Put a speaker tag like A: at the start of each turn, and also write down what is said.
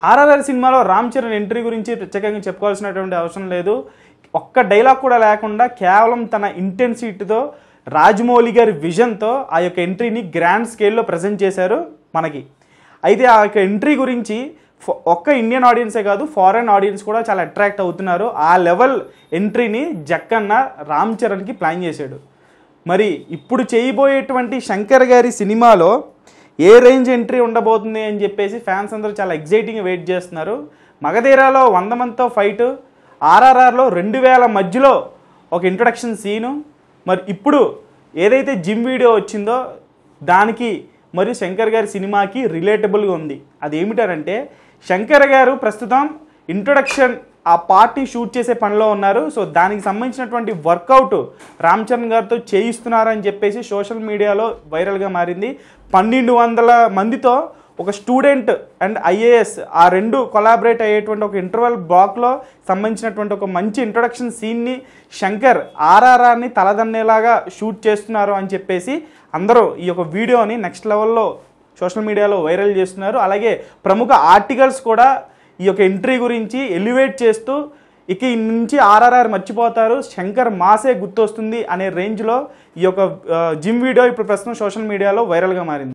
A: ఆర్ఆర్ఆర్ సినిమాలో రామ్ చరణ్ ఎంట్రీ గురించి ప్రత్యేకంగా చెప్పుకోవాల్సినటువంటి అవసరం లేదు ఒక్క డైలాగ్ కూడా లేకుండా కేవలం తన ఇంటెన్సిటీతో రాజమౌళి గారి విజన్తో ఆ యొక్క ఎంట్రీని గ్రాండ్ స్కేల్లో ప్రజెంట్ చేశారు మనకి అయితే ఆ యొక్క ఎంట్రీ గురించి ఫ- ఒక్క ఇండియన్ ఆడియన్సే కాదు ఫారెన్ ఆడియన్స్ కూడా చాలా అట్రాక్ట్ అవుతున్నారు ఆ లెవెల్ ఎంట్రీని జక్కన్న రామ్ చరణ్కి ప్లాన్ చేశాడు మరి ఇప్పుడు చేయబోయేటువంటి శంకర్ గారి సినిమాలో ఏ రేంజ్ ఎంట్రీ ఉండబోతుంది అని చెప్పేసి ఫ్యాన్స్ అందరూ చాలా ఎగ్జైటింగ్గా వెయిట్ చేస్తున్నారు మగధీరాలో వంద మందితో ఫైట్ ఆర్ఆర్ఆర్లో రెండు వేల మధ్యలో ఒక ఇంట్రొడక్షన్ సీను మరి ఇప్పుడు ఏదైతే జిమ్ వీడియో వచ్చిందో దానికి మరియు శంకర్ గారి సినిమాకి రిలేటబుల్గా ఉంది అది ఏమిటారంటే శంకర్ గారు ప్రస్తుతం ఇంట్రొడక్షన్ ఆ పార్టీ షూట్ చేసే పనిలో ఉన్నారు సో దానికి సంబంధించినటువంటి వర్కౌట్ రామ్ చరణ్ గారితో చేయిస్తున్నారని చెప్పేసి సోషల్ మీడియాలో వైరల్గా మారింది పన్నెండు వందల మందితో ఒక స్టూడెంట్ అండ్ ఐఏఎస్ ఆ రెండు కొలాబరేట్ అయ్యేటువంటి ఒక ఇంటర్వెల్ బ్లాక్లో సంబంధించినటువంటి ఒక మంచి ఇంట్రొడక్షన్ సీన్ని శంకర్ ఆర్ఆర్ఆర్ని తలదన్నేలాగా షూట్ చేస్తున్నారు అని చెప్పేసి అందరూ ఈ యొక్క వీడియోని నెక్స్ట్ లెవెల్లో సోషల్ మీడియాలో వైరల్ చేస్తున్నారు అలాగే ప్రముఖ ఆర్టికల్స్ కూడా ఈ యొక్క ఎంట్రీ గురించి ఎలివేట్ చేస్తూ ఇక ఈ నుంచి ఆర్ఆర్ఆర్ మర్చిపోతారు శంకర్ మాసే గుర్తొస్తుంది అనే రేంజ్లో ఈ యొక్క ఆ, జిమ్ వీడియో ఇప్పుడు ప్రస్తుతం సోషల్ మీడియాలో వైరల్గా మారింది